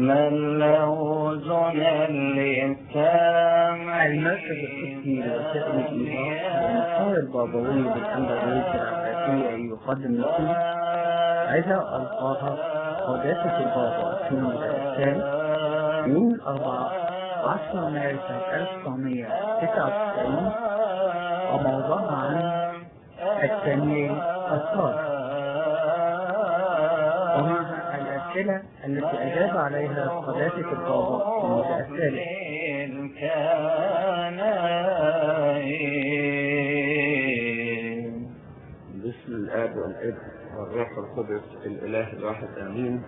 من له زنا للتام المركز القسمي لوسائل الإيضاح بإنكار البابوي بالأندلسية العباسية يقدم لكم عزة ألقاها قداسة البابا في المدى الثالث يوم الأربعاء 10 مارس 1999 وموضوعها عن الثانية الصالح ومعها الأسئلة التي أجاب عليها قداسة البابا في المدى الثالث كان باسم الاب والابن والروح القدس الاله الواحد امين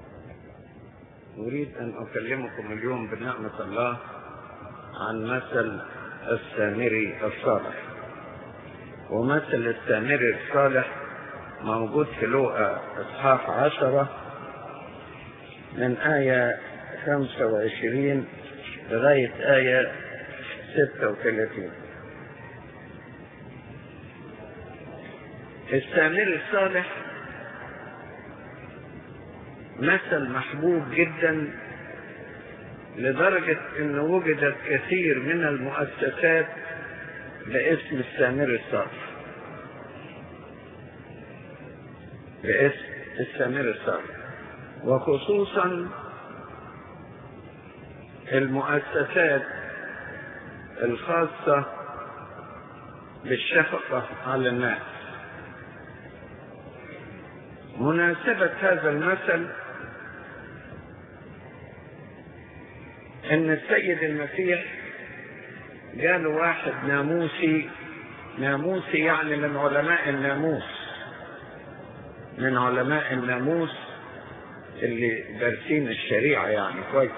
اريد ان اكلمكم اليوم بنعمه الله عن مثل السامري الصالح ومثل السامري الصالح موجود في لوقا اصحاح عشرة من آية 25 لغاية آية 36 السامري الصالح مثل محبوب جدا لدرجة ان وجدت كثير من المؤسسات باسم السامري الصالح باسم السامري الصالح وخصوصا المؤسسات الخاصة بالشفقة على الناس مناسبة هذا المثل ان السيد المسيح جاله واحد ناموسي ناموسي يعني من علماء الناموس من علماء الناموس اللي دارسين الشريعة يعني كويس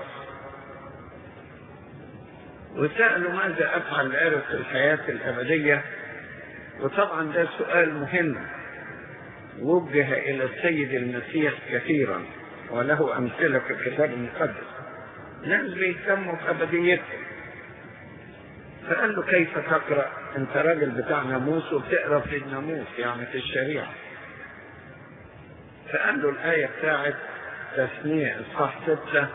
وسألوا ماذا أفعل لأرث الحياة الأبدية وطبعا ده سؤال مهم وجه إلى السيد المسيح كثيرا وله أمثلة في الكتاب المقدس ناس بيهتموا بأبديتهم فقال له كيف تقرأ أنت راجل بتاع ناموس وبتقرأ في الناموس يعني في الشريعة فقال له الآية بتاعت تثنية إصحاح ستة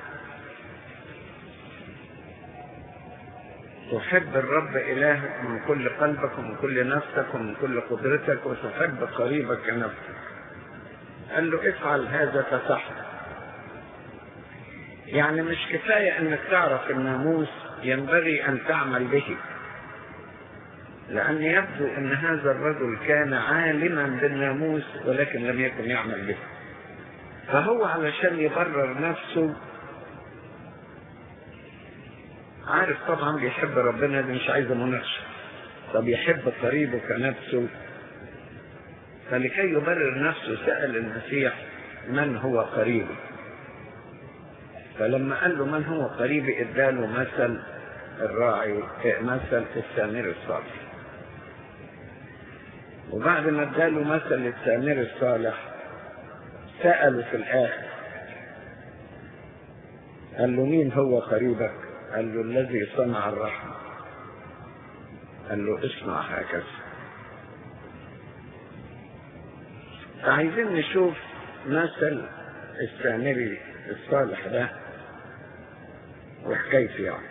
تحب الرب إلهك من كل قلبك ومن كل نفسك ومن كل قدرتك وتحب قريبك كنفسك قال له افعل هذا فصح يعني مش كفاية انك تعرف الناموس ينبغي ان تعمل به لأن يبدو أن هذا الرجل كان عالما بالناموس ولكن لم يكن يعمل به فهو علشان يبرر نفسه عارف طبعا بيحب ربنا دي مش عايزه مناقشه طب يحب قريبه كنفسه فلكي يبرر نفسه سأل المسيح من هو قريبه فلما قال له من هو قريبي اداله مثل الراعي مثل السامر الصالح وبعد ما اداله مثل السامر الصالح سأله في الآخر قال له مين هو قريبك قال له الذي صنع الرحمة قال له اصنع هكذا فعايزين نشوف مثل السامري الصالح ده وحكايته يعني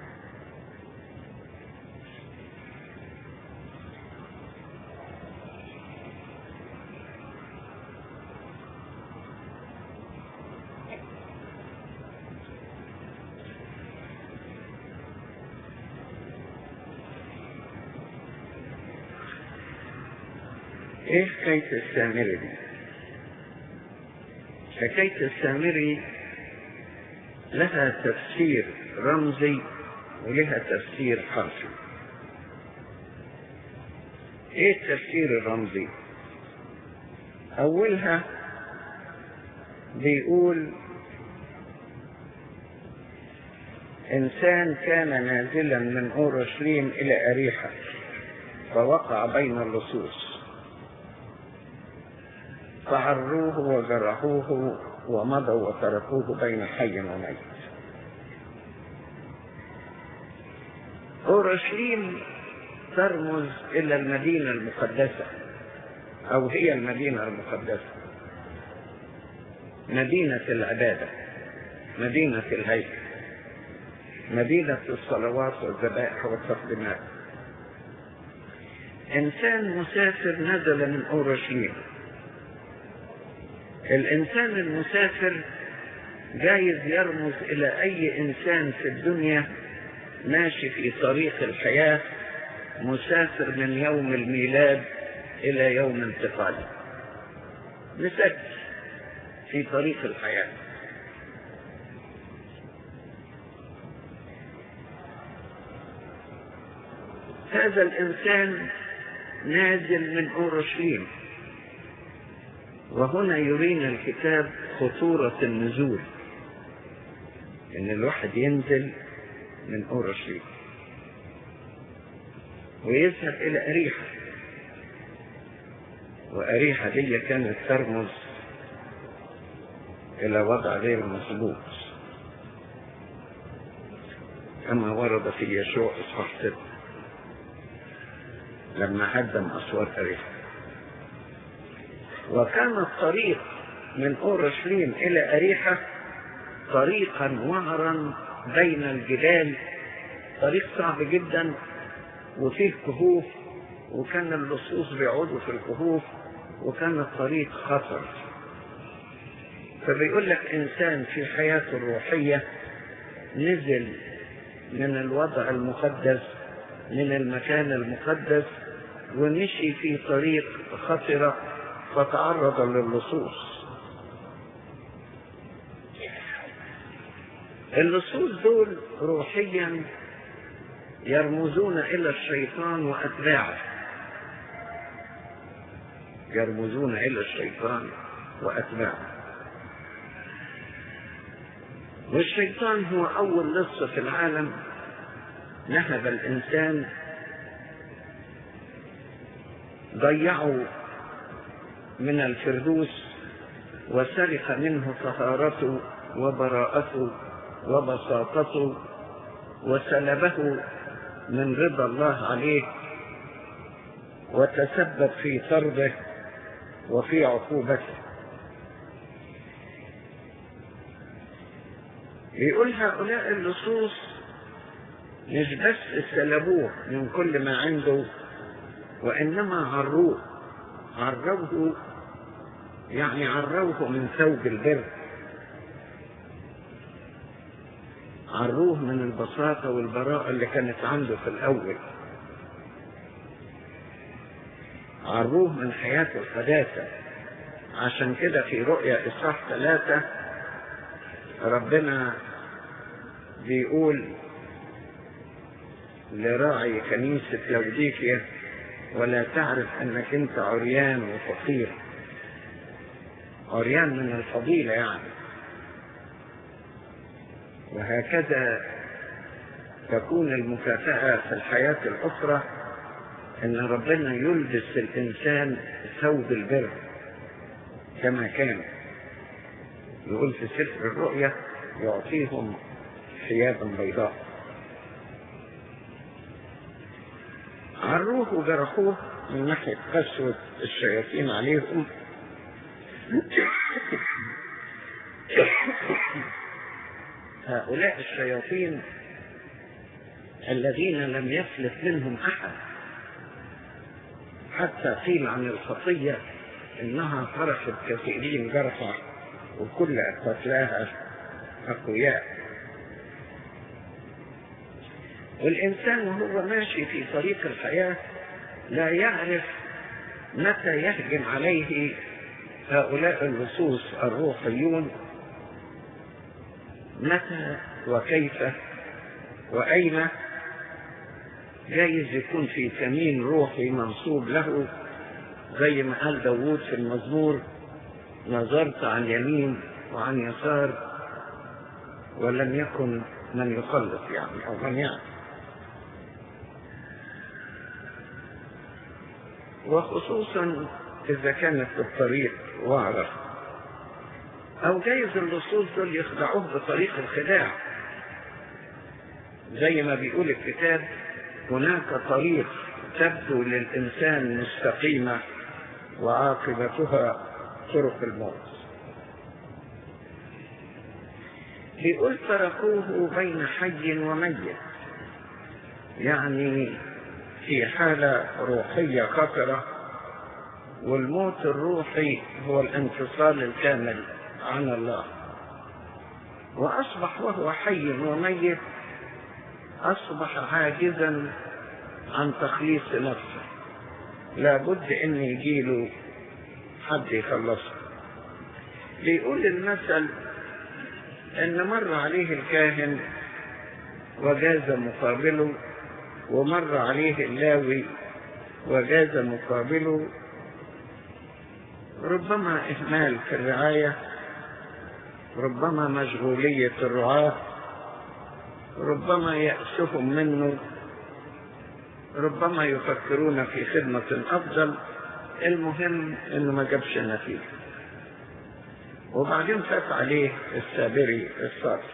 ايه حكاية السامري دي حكاية السامري لها تفسير رمزي ولها تفسير حرفي ايه التفسير الرمزي اولها بيقول انسان كان نازلا من اورشليم الى اريحة فوقع بين اللصوص فعروه وجرحوه ومضوا وتركوه بين حي وميت أورشليم ترمز إلى المدينة المقدسة أو هي المدينة المقدسة مدينة العبادة مدينة الهيكل مدينة الصلوات والذبائح والتقديمات إنسان مسافر نزل من أورشليم الإنسان المسافر جايز يرمز إلى أي إنسان في الدنيا ماشي في طريق الحياة مسافر من يوم الميلاد إلى يوم انتقاله مسافر في طريق الحياة هذا الإنسان نازل من أورشليم وهنا يرينا الكتاب خطورة النزول إن الواحد ينزل من أورشليم ويذهب إلى أريحة وأريحة دي كانت ترمز إلى وضع غير مسبوق كما ورد في يشوع إصحاح ستة لما هدم أسوار أريحة وكان الطريق من أورشليم إلى أريحة طريقا وعرا بين الجبال طريق صعب جدا وفيه كهوف وكان اللصوص بيقعدوا في الكهوف وكان الطريق خطر فبيقول لك إنسان في حياته الروحية نزل من الوضع المقدس من المكان المقدس ومشي في طريق خطرة فتعرض للصوص اللصوص دول روحيا يرمزون إلى الشيطان وأتباعه يرمزون إلى الشيطان وأتباعه والشيطان هو أول لص في العالم نهب الإنسان ضيعوا من الفردوس وسرق منه طهارته وبراءته وبساطته وسلبه من رضا الله عليه وتسبب في طرده وفي عقوبته بيقول هؤلاء اللصوص مش بس سلبوه من كل ما عنده وإنما عروه عروه يعني عروه من ثوب البر عروه من البساطة والبراءة اللي كانت عنده في الأول عروه من حياة القداسة عشان كده في رؤيا إصحاح ثلاثة ربنا بيقول لراعي كنيسة لوديكيا ولا تعرف أنك أنت عريان وفقير عريان من الفضيلة يعني وهكذا تكون المكافأة في الحياة الأخرى أن ربنا يلبس الإنسان ثوب البر كما كان يقول في سفر الرؤيا يعطيهم ثيابا بيضاء عروه وجرحوه من ناحية قسوة الشياطين عليهم هؤلاء الشياطين الذين لم يفلت منهم أحد حتى قيل عن الخطية إنها فرحت كثيرين جرحى وكل قتلاها أقوياء والإنسان وهو ماشي في طريق الحياة لا يعرف متى يهجم عليه هؤلاء اللصوص الروحيون متى وكيف وأين جايز يكون في كمين روحي منصوب له زي ما قال داوود في المزمور نظرت عن يمين وعن يسار ولم يكن من يخلص يعني أو من يعرف وخصوصا إذا كانت الطريق وعرة أو جايز اللصوص دول يخدعوه بطريق الخداع زي ما بيقول الكتاب هناك طريق تبدو للإنسان مستقيمة وعاقبتها طرق الموت بيقول تركوه بين حي وميت يعني في حالة روحية خطرة والموت الروحي هو الانفصال الكامل عن الله وأصبح وهو حي وميت أصبح عاجزا عن تخليص نفسه لابد أن يجيله حد يخلصه بيقول المثل أن مر عليه الكاهن وجاز مقابله ومر عليه اللاوي وجاز مقابله ربما إهمال في الرعاية ربما مشغولية الرعاة ربما يأسهم منه ربما يفكرون في خدمة أفضل المهم إنه ما جابش نتيجة وبعدين فات عليه السامري الصالح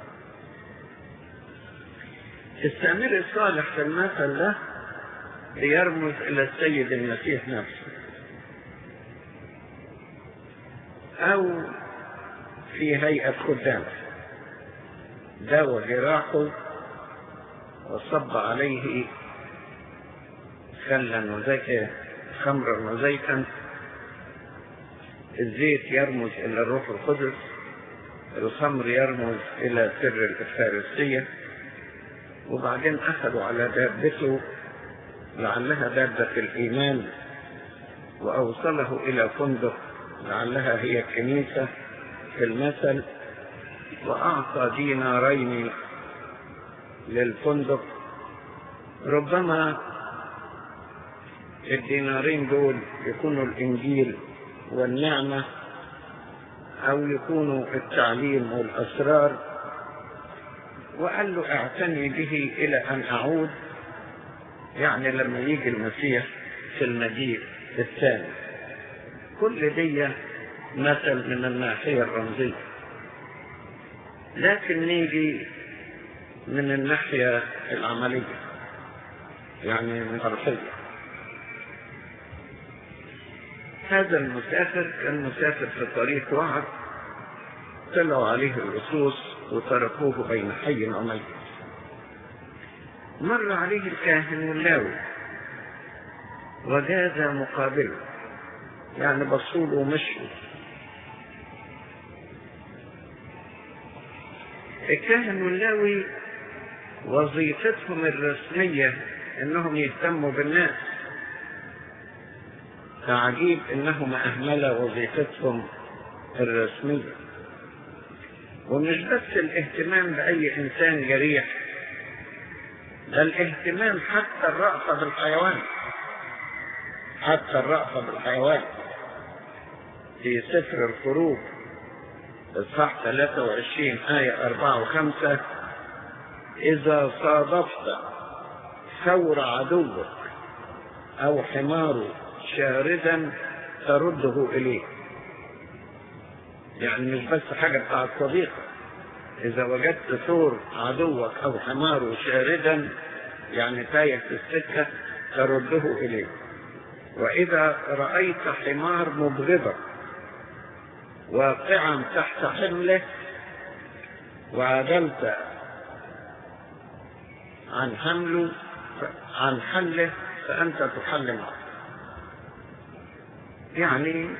السامري الصالح في المثل ده بيرمز إلى السيد المسيح نفسه أو في هيئة خدام داوى جراحه وصب عليه خلا وزيتا خمرا وزيتا الزيت يرمز إلى الروح القدس الخمر يرمز إلى سر الإفارسية وبعدين أخذوا على دابته لعلها دابة الإيمان وأوصله إلى فندق لعلها هي الكنيسة في المثل وأعطى دينارين للفندق ربما الدينارين دول يكونوا الإنجيل والنعمة أو يكونوا التعليم والأسرار وقال له اعتني به إلى أن أعود يعني لما يجي المسيح في المجيء الثاني كل دي مثل من الناحية الرمزية لكن نيجي من الناحية العملية يعني من الأرضية هذا المسافر كان مسافر في طريق وعد طلعوا عليه اللصوص وتركوه بين حي وميت مر عليه الكاهن واللاوي وجاز مقابله يعني بصوا له ومشوا الكاهن واللاوي وظيفتهم الرسمية انهم يهتموا بالناس فعجيب انهم اهملوا وظيفتهم الرسمية ومش بس الاهتمام بأي إنسان جريح ده الاهتمام حتى الرأفة بالحيوان حتى الرأفة بالحيوان في سفر الخروج إصحاح 23 آية 4 و5 إذا صادفت ثور عدوك أو حماره شاردا ترده إليه يعني مش بس حاجة بتاعت صديقك إذا وجدت ثور عدوك أو حماره شاردا يعني تايه في السكة ترده إليه وإذا رأيت حمار مبغضا واقعا تحت حمله وعدلت عن حمله عن حله فأنت تحل معه يعني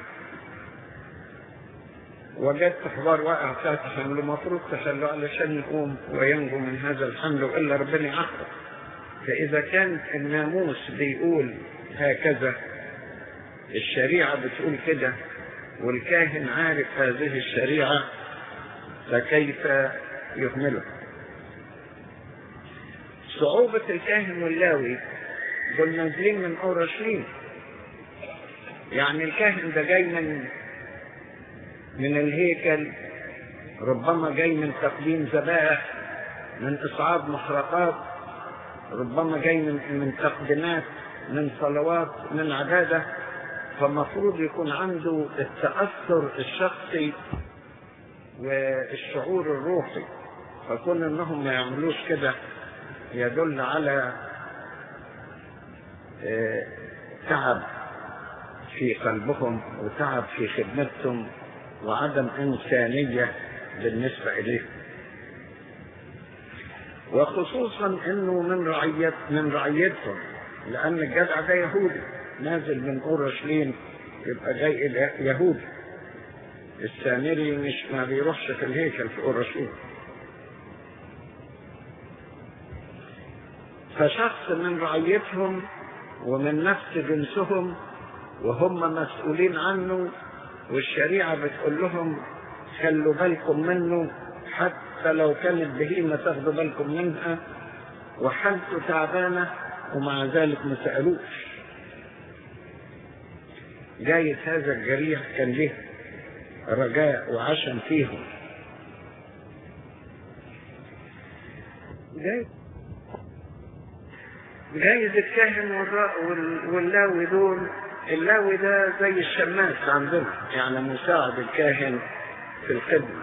وجدت حمار واقع تحت حمله المفروض تخلوه علشان يقوم وينجو من هذا الحمل والا ربنا يعاقبه فاذا كان الناموس بيقول هكذا الشريعه بتقول كده والكاهن عارف هذه الشريعه فكيف يهمله صعوبة الكاهن واللاوي دول نازلين من أورشليم يعني الكاهن ده جاي من من الهيكل ربما جاي من تقديم ذبائح من إصعاد محرقات ربما جاي من من تقديمات من صلوات من عبادة فالمفروض يكون عنده التأثر الشخصي والشعور الروحي فكون انهم ما يعملوش كده يدل على تعب في قلبهم وتعب في خدمتهم وعدم إنسانية بالنسبة إليه وخصوصا انه من رعيت من رعيتهم لان الجدع ده يهودي نازل من اورشليم يبقى جاي إلى يهودي السامري مش ما بيروحش في الهيكل في اورشليم فشخص من رعيتهم ومن نفس جنسهم وهم مسؤولين عنه والشريعة بتقول لهم خلوا بالكم منه حتى لو كانت بهيمة تاخدوا بالكم منها وحالته تعبانة ومع ذلك ما سألوش جايز هذا الجريح كان له رجاء وعشم فيهم جايز جايز الكاهن واللاوي دول اللاوي ده زي الشماس عندنا يعني مساعد الكاهن في الخدمة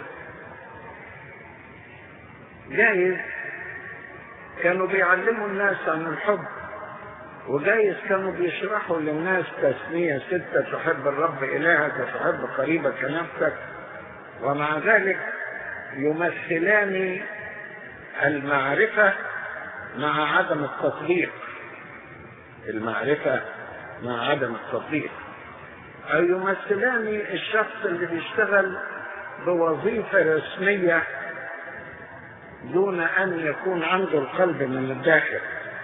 جايز كانوا بيعلموا الناس عن الحب وجايز كانوا بيشرحوا للناس تسمية ستة تحب الرب إلهك وتحب قريبك كنفسك ومع ذلك يمثلان المعرفة مع عدم التطبيق المعرفة مع عدم التطبيق أو يمثلان الشخص اللي بيشتغل بوظيفة رسمية دون أن يكون عنده القلب من الداخل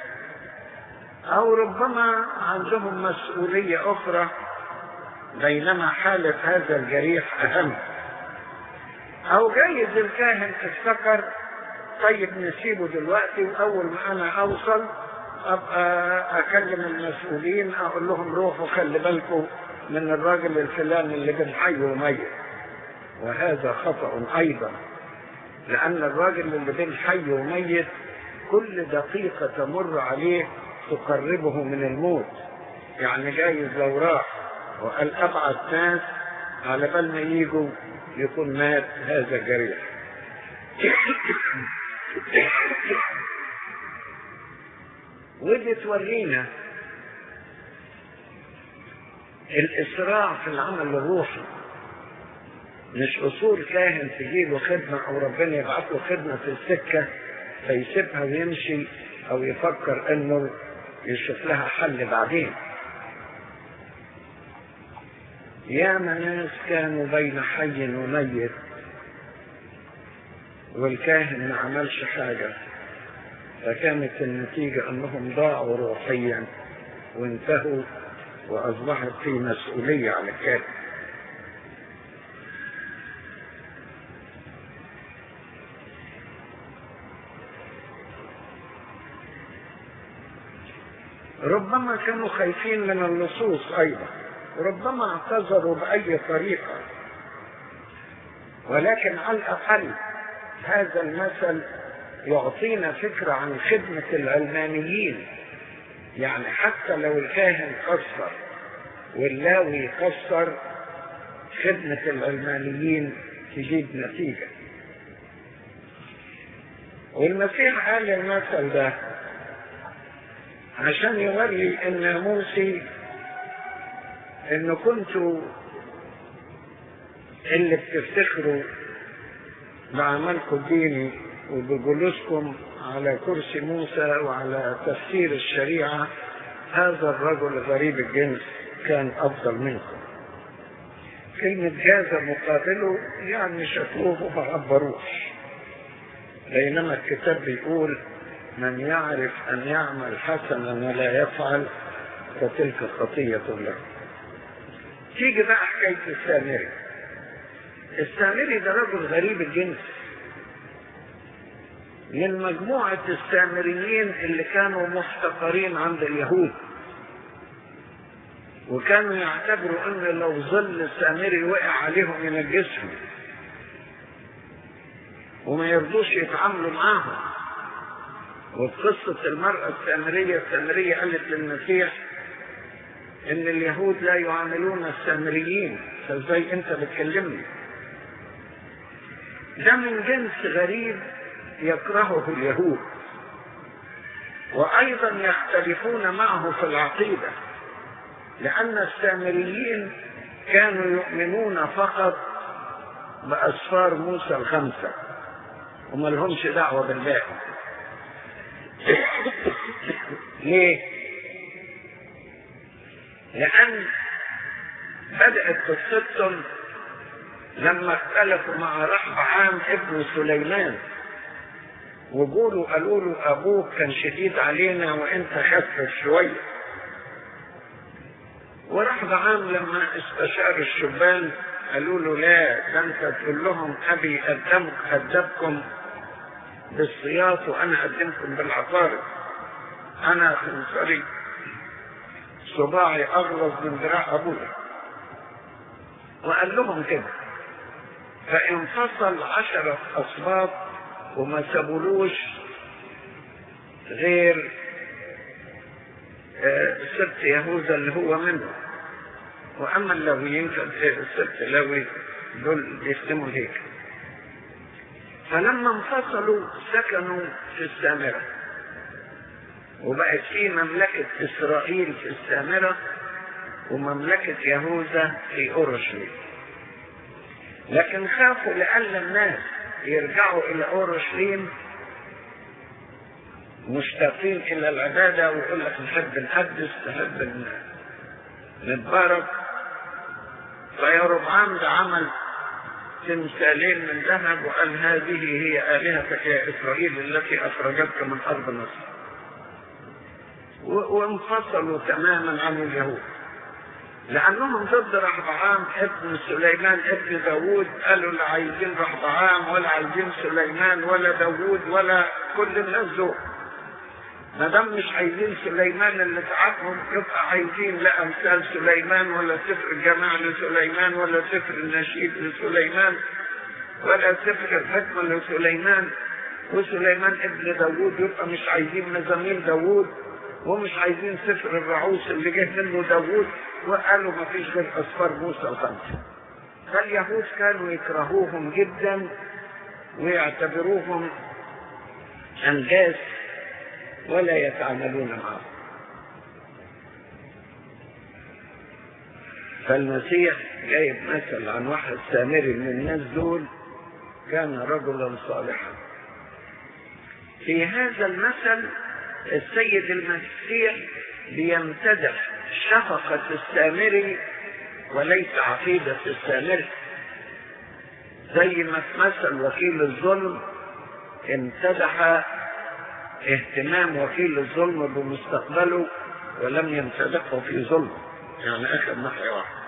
أو ربما عندهم مسؤولية أخرى بينما حالة هذا الجريح أهم أو جايز الكاهن افتكر طيب نسيبه دلوقتي وأول ما أنا أوصل أبقى أكلم المسؤولين أقول لهم روحوا خلي بالكم من الراجل الفلاني اللي بين حي وميت وهذا خطأ أيضا لأن الراجل اللي بين حي وميت كل دقيقة تمر عليه تقربه من الموت يعني جايز لو راح وقال أبعد ناس على بال ما يجوا يكون مات هذا الجريح ودي تورينا الإسراع في العمل الروحي مش أصول كاهن تجيله خدمة أو ربنا يبعث له خدمة في السكة فيسيبها ويمشي أو يفكر إنه يشوف لها حل بعدين يا ناس كانوا بين حي وميت والكاهن ما عملش حاجة فكانت النتيجة أنهم ضاعوا روحيا وانتهوا وأصبحت في مسؤولية على الكاهن ربما كانوا خايفين من اللصوص أيضا ربما اعتذروا بأي طريقة ولكن على الأقل هذا المثل يعطينا فكرة عن خدمة العلمانيين يعني حتى لو الكاهن قصر واللاوي قصر خدمة العلمانيين تجيب نتيجة والمسيح قال المثل ده عشان يوري الناموسي ان كنتوا اللي بتفتخروا بعملكم الديني وبجلوسكم على كرسي موسى وعلى تفسير الشريعة هذا الرجل غريب الجنس كان أفضل منكم كلمة جاز مقابله يعني شافوه وما عبروش بينما الكتاب بيقول من يعرف أن يعمل حسنا ولا يفعل فتلك خطية له تيجي بقى حكاية السامري السامري ده رجل غريب الجنس من مجموعة السامريين اللي كانوا محتقرين عند اليهود وكانوا يعتبروا ان لو ظل السامري وقع عليهم ينجسهم وما يرضوش يتعاملوا معاهم وفي قصة المرأة السامرية السامرية قالت للمسيح ان اليهود لا يعاملون السامريين فازاي انت بتكلمني ده من جنس غريب يكرهه اليهود وايضا يختلفون معه في العقيده لان السامريين كانوا يؤمنون فقط باسفار موسى الخمسه وما لهمش دعوه بالباقي ليه؟ لأن بدأت قصتهم لما اختلفوا مع رحب عام ابن سليمان وقولوا قالوا له أبوك كان شديد علينا وأنت خفف شوية ورحب عام لما استشار الشبان قالوا له لا ده انت تقول لهم ابي قدمك ادبكم بالسياط وانا اقدمكم بالعقارب انا خنصري صباعي اغلظ من ذراع ابويا وقال لهم كده فانفصل عشرة اسباط وما سابولوش غير آه، سبت يهوذا اللي هو منه واما اللاويين فالسبت لاوي دول بيخدموا الهيكل فلما انفصلوا سكنوا في السامرة وبقت في مملكة إسرائيل في السامرة ومملكة يهوذا في أورشليم لكن خافوا لأن الناس يرجعوا إلى أورشليم مشتاقين إلى العبادة ويقول لك نحب نقدس نحب نتبارك فيربعام ده عمل تمثالين من ذهب وقال هذه هي آلهتك يا إسرائيل التي أخرجتك من أرض مصر و- وانفصلوا تماما عن اليهود لأنهم ضد رحبعام ابن سليمان ابن داوود قالوا لا عايزين رحبعام ولا عايزين سليمان ولا داوود ولا كل الناس دول ما دام مش عايزين سليمان اللي تعبهم يبقى عايزين لا امثال سليمان ولا سفر الجماع لسليمان ولا سفر النشيد لسليمان ولا سفر الحكمة لسليمان وسليمان ابن داوود يبقى مش عايزين مزامير داوود ومش عايزين سفر الرعوس اللي جه منه داوود وقالوا ما فيش غير اسفار موسى الخمسه فاليهود كانوا يكرهوهم جدا ويعتبروهم انجاز ولا يتعاملون معه فالمسيح جايب مثل عن واحد سامري من الناس دول كان رجلا صالحا في هذا المثل السيد المسيح بيمتدح شفقة السامري وليس عقيدة السامري زي ما في مثل وكيل الظلم امتدح اهتمام وكيل الظلم بمستقبله ولم يمتدحه في ظلمه يعني اخر ناحية واحدة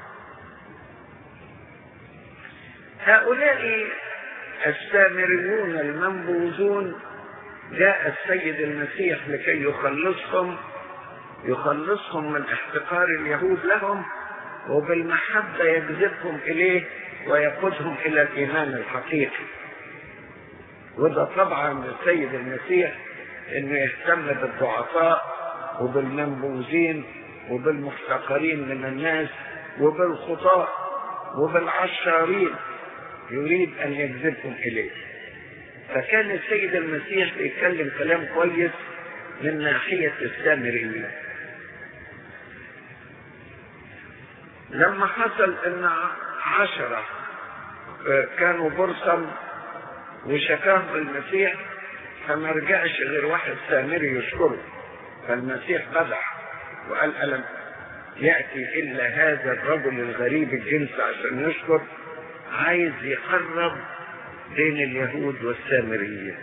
هؤلاء السامريون المنبوذون جاء السيد المسيح لكي يخلصهم يخلصهم من احتقار اليهود لهم وبالمحبة يجذبهم إليه ويقودهم إلى الإيمان الحقيقي وده طبعا السيد المسيح انه يهتم بالضعفاء وبالمنبوذين وبالمحتقرين من الناس وبالخطاء وبالعشارين يريد ان يجذبهم اليه فكان السيد المسيح بيتكلم كلام كويس من ناحية السامريين لما حصل ان عشرة كانوا برصم وشكاهم المسيح فما رجعش غير واحد سامري يشكره فالمسيح بدع وقال ألم يأتي إلا هذا الرجل الغريب الجنس عشان يشكر عايز يقرب بين اليهود والسامريين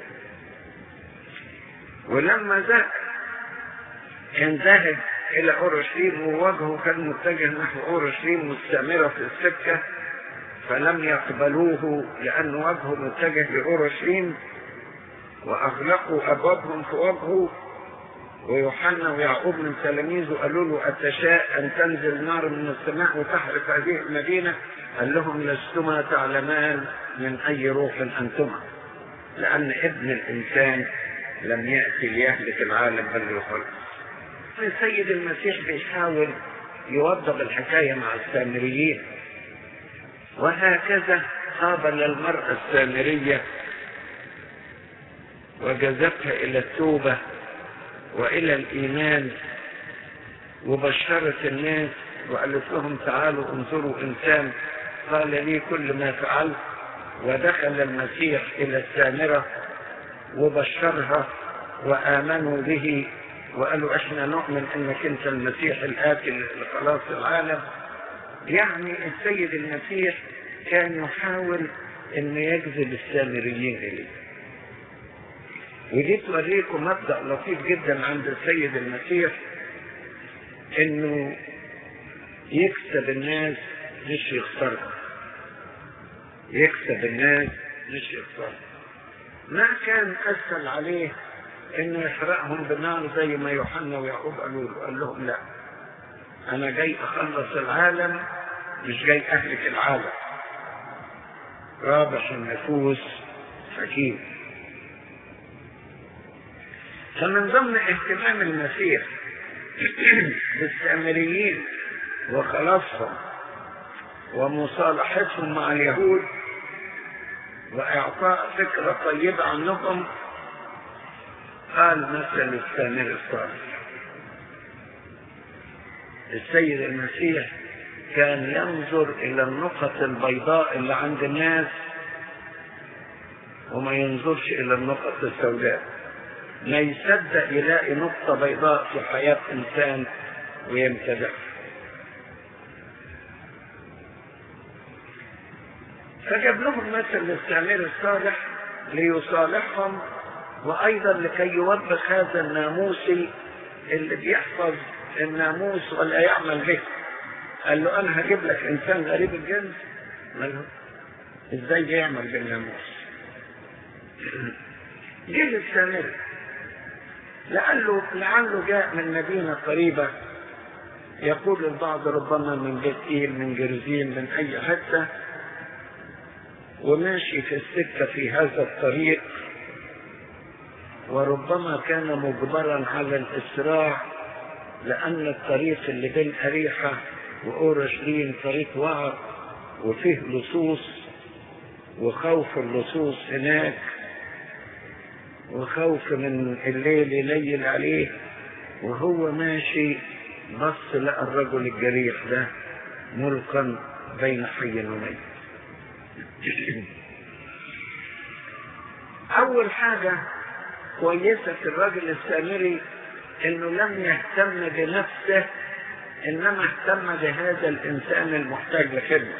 ولما ذاك كان ذاهب إلى أورشليم ووجهه كان متجه نحو أورشليم والسامرة في السكة فلم يقبلوه لأن وجهه متجه لأورشليم وأغلقوا أبوابهم في وجهه ويوحنا ويعقوب من تلاميذه قالوا له أتشاء أن تنزل نار من السماء وتحرق هذه المدينة قال لهم لستما تعلمان من أي روح أنتما لأن ابن الإنسان لم يأتي ليهلك العالم بل ليخلص السيد المسيح بيحاول يوضب الحكاية مع السامريين وهكذا قابل المرأة السامرية وجذبها إلى التوبة وإلى الإيمان وبشرت الناس وقالت لهم تعالوا انظروا إنسان قال لي كل ما فعلت ودخل المسيح إلى السامرة وبشرها وآمنوا به وقالوا احنا نؤمن انك انت المسيح الآتي لخلاص العالم يعني السيد المسيح كان يحاول ان يجذب السامريين اليه ودي توريكم مبدأ لطيف جدا عند السيد المسيح انه يكسب الناس مش يخسرهم يكسب الناس مش يخسرهم ما كان اسهل عليه انه يحرقهم بالنار زي ما يوحنا ويعقوب قالوا له قال لهم لا انا جاي اخلص العالم مش جاي اهلك العالم رابح النفوس حكيم فمن ضمن اهتمام المسيح بالسامريين وخلاصهم ومصالحتهم مع اليهود واعطاء فكره طيبه عنهم قال مثل السامر الصالح السيد المسيح كان ينظر الى النقط البيضاء اللي عند الناس وما ينظرش الى النقط السوداء ما يصدق يلاقي نقطة بيضاء في حياة انسان ويمتدح فجاب لهم مثل الاستعمار الصالح ليصالحهم وايضا لكي يوبخ هذا الناموسي اللي بيحفظ الناموس ولا يعمل به قال له انا هجيب لك انسان غريب الجنس ماله ازاي يعمل بالناموس جه السامري لعله لعله جاء من مدينة قريبة يقول البعض ربما من بيت إيل من جرزين من أي حتة وماشي في السكة في هذا الطريق وربما كان مجبرا على الإسراع لأن الطريق اللي بين أريحة وأورشليم طريق وعر وفيه لصوص وخوف اللصوص هناك وخوف من الليل يليل عليه وهو ماشي بص لقى الرجل الجريح ده ملقا بين حي وميت أول حاجة كويسة في الرجل السامري إنه لم يهتم بنفسه إنما اهتم بهذا الإنسان المحتاج لخدمة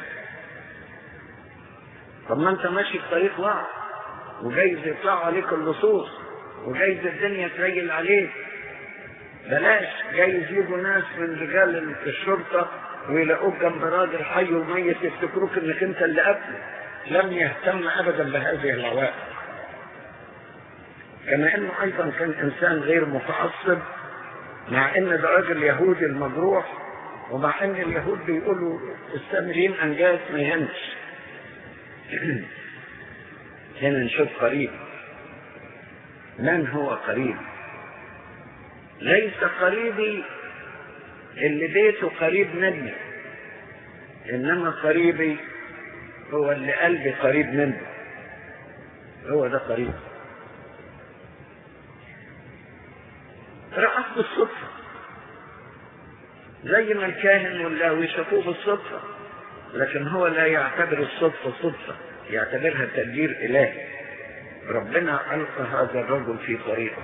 طب ما أنت ماشي في طريق وعر وجايز يطلعوا عليك اللصوص وجايز الدنيا تريل عليك بلاش جايز يجوا ناس من رجال الشرطة ويلاقوك جنب راجل حي وميت يفتكروك انك انت اللي قبله لم يهتم ابدا بهذه العوائق كما انه ايضا كان انسان غير متعصب مع ان ده راجل يهودي المجروح ومع ان اليهود بيقولوا السامريين انجاز ما يهمش هنا نشوف قريب من هو قريب ليس قريبي اللي بيته قريب مني انما قريبي هو اللي قلبي قريب منه هو ده قريب رأت بالصدفة زي ما الكاهن واللاوي شافوه بالصدفة لكن هو لا يعتبر الصدفة صدفة يعتبرها تدبير إلهي ربنا ألقى هذا الرجل في طريقه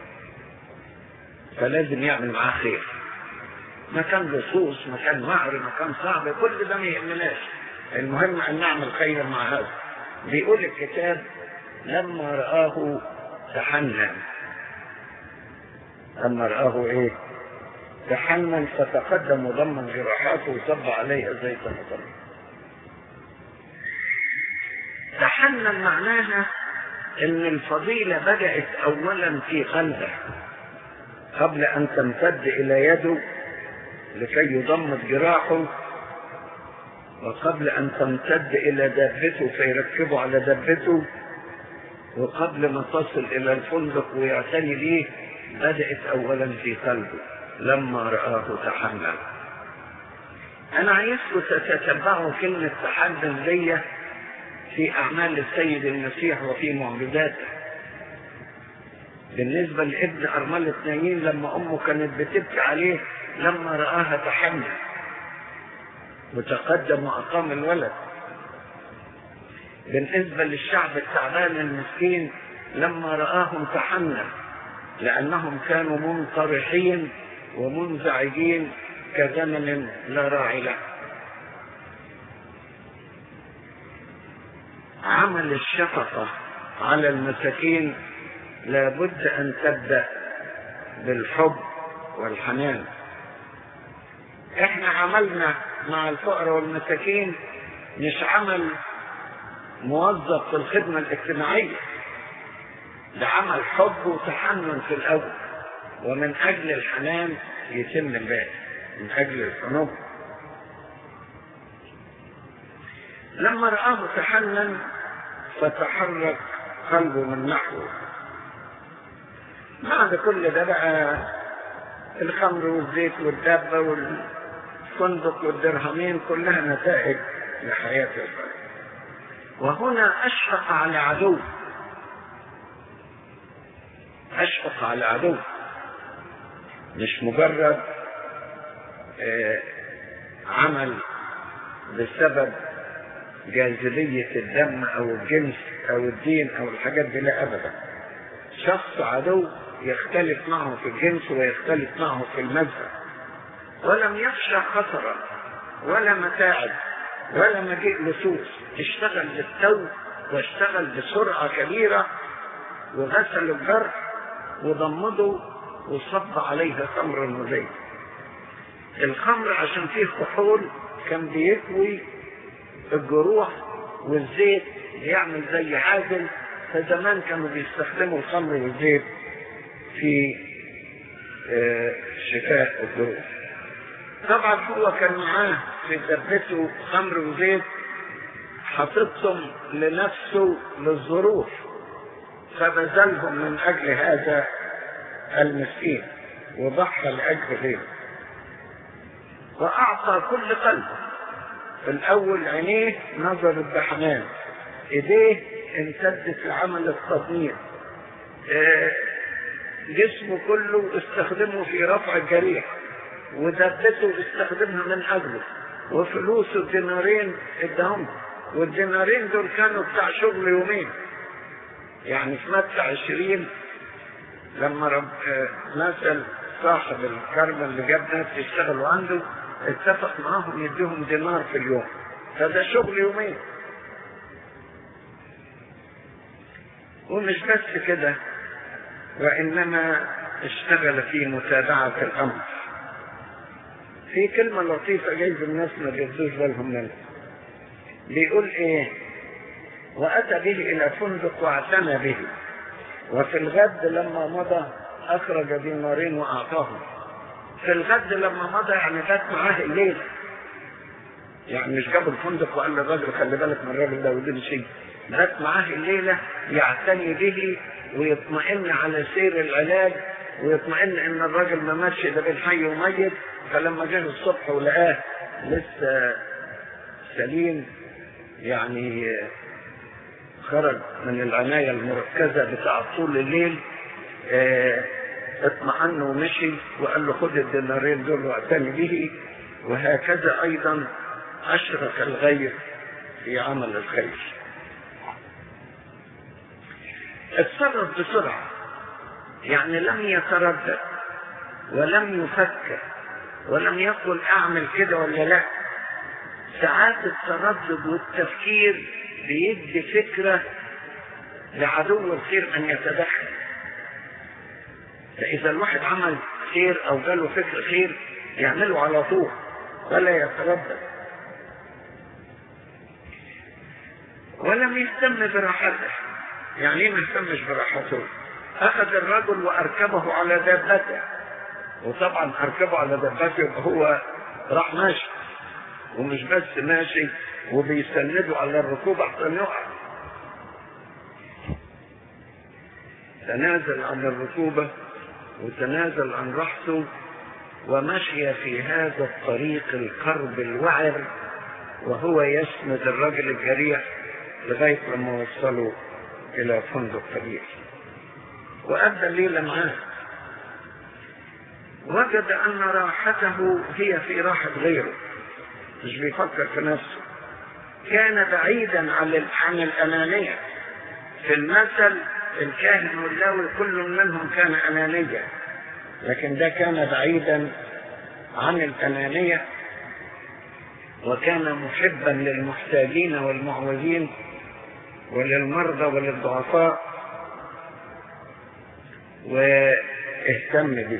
فلازم يعمل معاه خير مكان لصوص مكان وعر مكان صعب كل ده ما يهمناش المهم أن نعمل خيرا مع هذا بيقول الكتاب لما رآه تحنن لما رآه ايه تحنن فتقدم وضمن جراحاته وصب عليها زيتا وطلع تحنن معناها ان الفضيلة بدأت اولا في قلبه قبل ان تمتد الى يده لكي يضمد جراحه وقبل ان تمتد الى دابته فيركبه على دابته وقبل ما تصل الى الفندق ويعتني به بدأت اولا في قلبه لما رآه تحنن انا عايزكم تتتبعوا كلمة تحنن دي في اعمال السيد المسيح وفي معجزاته بالنسبة لابن أرملة نايين لما أمه كانت بتبكي عليه لما رآها تحنن وتقدم وأقام الولد بالنسبة للشعب التعبان المسكين لما رآهم تحنن لأنهم كانوا منطرحين ومنزعجين كزمن لا راعي له عمل الشفقة على المساكين لابد أن تبدأ بالحب والحنان احنا عملنا مع الفقراء والمساكين مش عمل موظف في الخدمة الاجتماعية ده عمل حب وتحنن في الأول ومن أجل الحنان يتم الباقي من أجل الحنوب لما رآه تحنن فتحرك قلبه من نحوه بعد كل ده بقى الخمر والزيت والدابة والفندق والدرهمين كلها نتائج لحياة الفرد وهنا أشفق على عدو أشفق على عدو مش مجرد آه عمل بسبب جاذبية الدم أو الجنس أو الدين أو الحاجات دي لا أبدا شخص عدو يختلف معه في الجنس ويختلف معه في المذهب ولم يخشى خطرا ولا متاعب ولا مجيء لصوص اشتغل بالتو واشتغل بسرعة كبيرة وغسل الجرح وضمده وصب عليها خمرا وزيت الخمر عشان فيه كحول كان بيكوي الجروح والزيت بيعمل زي عازل فزمان كانوا بيستخدموا الخمر والزيت في شفاء الجروح طبعا هو كان معاه في دبته خمر وزيت حاططهم لنفسه للظروف فبذلهم من اجل هذا المسكين وضحى لاجل غيره واعطى كل قلبه الاول عينيه نظرت بحنان ايديه امتدت لعمل التضمير آه جسمه كله استخدمه في رفع الجريح ودبته استخدمها من اجله وفلوسه الدينارين اداهم والدينارين دول كانوا بتاع شغل يومين يعني في متى عشرين لما رب آه مثل صاحب الكرمة اللي جاب ناس يشتغلوا عنده اتفق معاهم يديهم دينار في اليوم فده شغل يومين ومش بس كده وإنما اشتغل في متابعة الأمر في كلمة لطيفة جايز الناس ما بيردوش بالهم منها بيقول ايه وأتى به إلى فندق واعتنى به وفي الغد لما مضى أخرج دينارين وأعطاهم في الغد لما مضى يعني بات معاه الليل يعني مش جاب الفندق وقال للراجل خلي بالك من الراجل ده ودي شيء بات معاه الليله يعتني به ويطمئن على سير العلاج ويطمئن ان الراجل ما ماتش ده بين حي وميت فلما جه الصبح ولقاه لسه سليم يعني خرج من العنايه المركزه بتاع طول الليل اه اطمأن ومشي وقال له خد الدينارين دول واعتني به وهكذا ايضا اشرك الغير في عمل الخير اتصرف بسرعة يعني لم يتردد ولم يفكر ولم يقل اعمل كده ولا لا ساعات التردد والتفكير بيدي فكرة لعدو الخير ان يتدخل فإذا الواحد عمل خير أو جاله فكر خير يعمله على طول ولا يتردد ولم يهتم براحته يعني ايه ما يهتمش براحته أخذ الرجل وأركبه على دابته وطبعا أركبه على دابته يبقى هو راح ماشي ومش بس ماشي وبيسنده على الركوب أحسن يقع تنازل عن الركوبة وتنازل عن راحته ومشي في هذا الطريق الكرب الوعر وهو يسند الرجل الجريح لغاية لما وصلوا إلى فندق كبير وأدى الليلة معاه وجد أن راحته هي في راحة غيره مش بيفكر في نفسه كان بعيدا عن عن الأنانية في المثل الكاهن واللاوي كل منهم كان أنانيا لكن ده كان بعيدا عن الأنانية وكان محبا للمحتاجين والمعوزين وللمرضى وللضعفاء واهتم به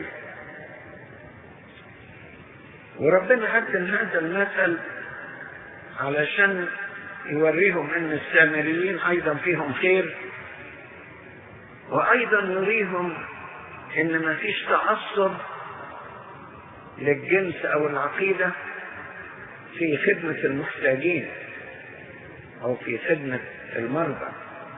وربنا قدم هذا المثل علشان يوريهم ان السامريين ايضا فيهم خير وايضا يريهم ان ما فيش تعصب للجنس او العقيدة في خدمة المحتاجين او في خدمة المرضى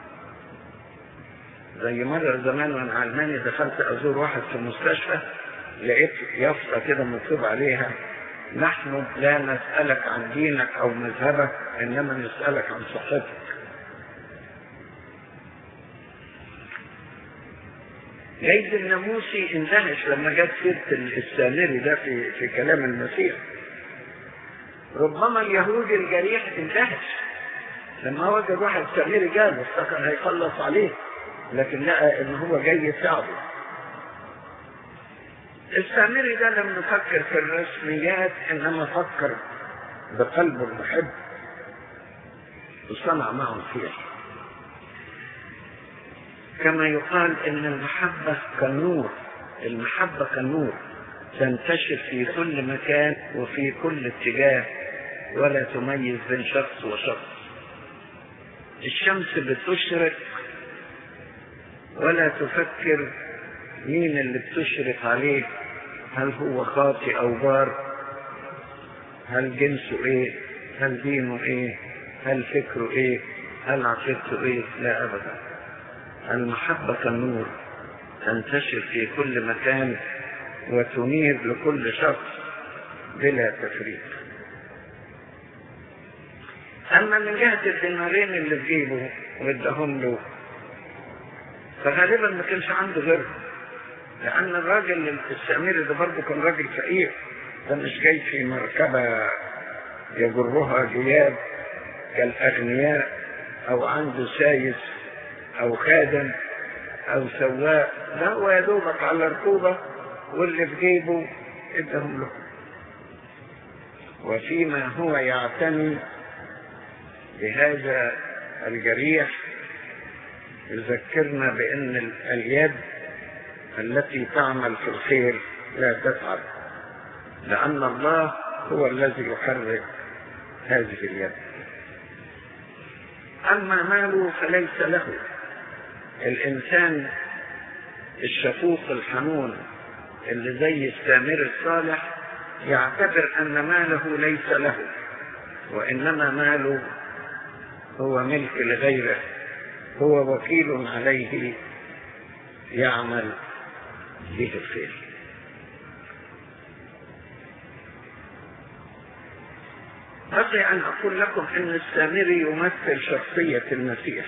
زي مرة زمان وانا علماني دخلت ازور واحد في المستشفى لقيت يافطة كده مكتوب عليها نحن لا نسألك عن دينك او مذهبك انما نسألك عن صحتك جيد الناموسي اندهش لما جت سيرة السامري ده في في كلام المسيح ربما اليهودي الجريح اندهش لما وجد واحد سامري جاله افتكر هيخلص عليه لكن لقى ان هو جاي يساعده السامري ده لم يفكر في الرسميات انما فكر بقلبه المحب وصنع معه الخير كما يقال ان المحبة كالنور المحبة كالنور تنتشر في كل مكان وفي كل اتجاه ولا تميز بين شخص وشخص الشمس بتشرق ولا تفكر مين اللي بتشرق عليه هل هو خاطئ او بار هل جنسه ايه هل دينه ايه هل فكره ايه هل عقيدته ايه لا ابدا المحبة كالنور تنتشر في كل مكان وتنير لكل شخص بلا تفريق أما من جهة الدينارين اللي في جيبه واداهم له فغالبا ما كانش عنده غيرهم لأن الراجل السامري ده برضه كان راجل فقير ده مش جاي في مركبة يجرها جياد كالأغنياء أو عنده سايس أو خادم أو سواق لا هو يا دوبك على ركوبة واللي في جيبه ادهم له وفيما هو يعتني بهذا الجريح يذكرنا بأن اليد التي تعمل في الخير لا تتعب لأن الله هو الذي يحرك هذه اليد أما ماله فليس له الإنسان الشفوق الحنون اللي زي السامر الصالح يعتبر أن ماله ليس له وإنما ماله هو ملك لغيره هو وكيل عليه يعمل به الخير بقي أن أقول لكم أن السامري يمثل شخصية المسيح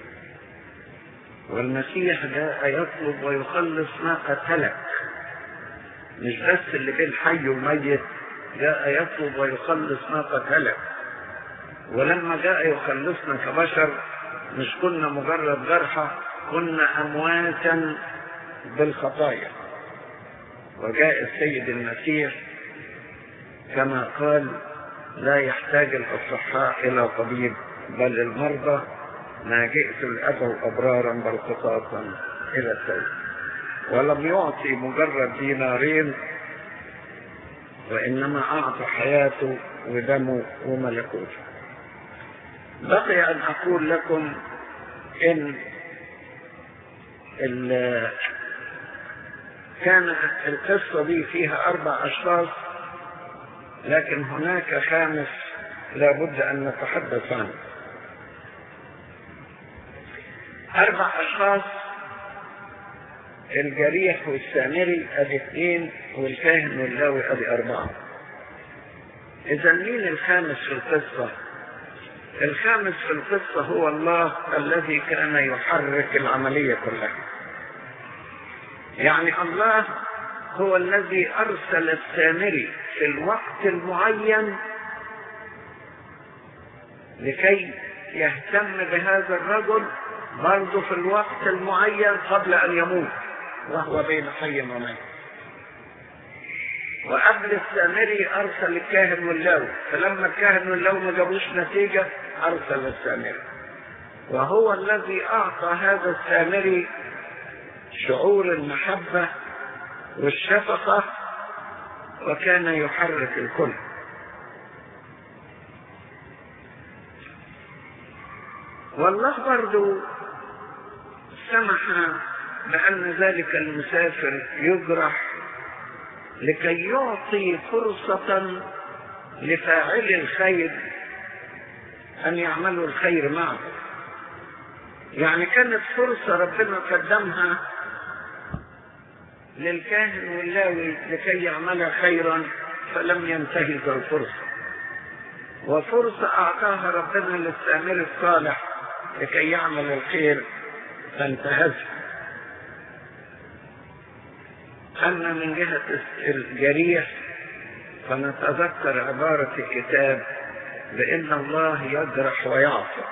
والمسيح جاء يطلب ويخلص ما قد هلك مش بس اللي بين حي وميت جاء يطلب ويخلص ما قد هلك ولما جاء يخلصنا كبشر مش كنا مجرد جرحى كنا أمواتا بالخطايا وجاء السيد المسيح كما قال لا يحتاج الأصحاء إلى طبيب بل المرضى ما جئت لأدعو أبرارا بل خطاطا إلى التوبة ولم يعطي مجرد دينارين وإنما أعطى حياته ودمه وملكوته بقي أن أقول لكم إن كان القصة دي فيها أربع أشخاص لكن هناك خامس لابد أن نتحدث عنه أربع أشخاص الجريح والسامري أدي اثنين والكاهن واللاوي أدي أربعة إذا مين الخامس في القصة؟ الخامس في القصة هو الله الذي كان يحرك العملية كلها يعني الله هو الذي أرسل السامري في الوقت المعين لكي يهتم بهذا الرجل برضه في الوقت المعين قبل أن يموت وهو بين حي وميت وقبل السامري أرسل الكاهن واللاوي فلما الكاهن واللاوي ما جابوش نتيجة أرسل السامري وهو الذي أعطى هذا السامري شعور المحبة والشفقة وكان يحرك الكل والله برضو سمح بأن ذلك المسافر يجرح لكي يعطي فرصة لفاعل الخير أن يعملوا الخير معه يعني كانت فرصة ربنا قدمها للكاهن واللاوي لكي يعمل خيرا فلم ينتهز الفرصة وفرصة أعطاها ربنا للسامر الصالح لكي يعمل الخير فانتهزها أما من جهة الجريح فنتذكر عبارة الكتاب بأن الله يجرح ويعصى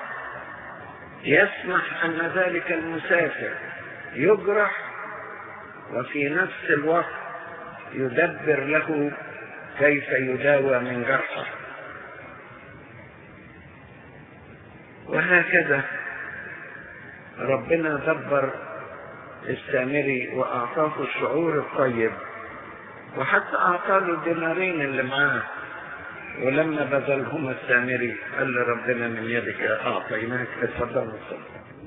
يسمح أن ذلك المسافر يجرح وفي نفس الوقت يدبر له كيف يداوى من جرحه وهكذا ربنا دبر السامري وأعطاه الشعور الطيب وحتى أعطاه الدينارين اللي معاه ولما بذلهما السامري قال له ربنا من يدك أعطيناك اتفضل الصلاة